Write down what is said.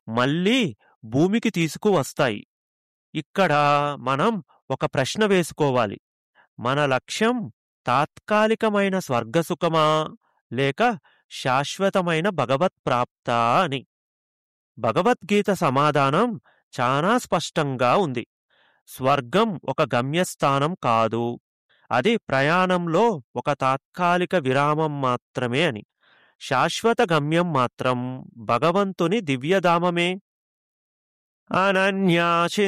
మళ్ళీ భూమికి తీసుకువస్తాయి ఇక్కడ మనం ఒక ప్రశ్న వేసుకోవాలి మన లక్ష్యం తాత్కాలికమైన స్వర్గసుఖమా లేక శాశ్వతమైన భగవత్ ప్రాప్తా అని భగవద్గీత సమాధానం చాలా స్పష్టంగా ఉంది స్వర్గం ఒక గమ్యస్థానం కాదు అది ప్రయాణంలో ఒక తాత్కాలిక విరామం మాత్రమే అని శాశ్వత గమ్యం మాత్రం భగవంతుని దివ్యధామమే అనన్యాచి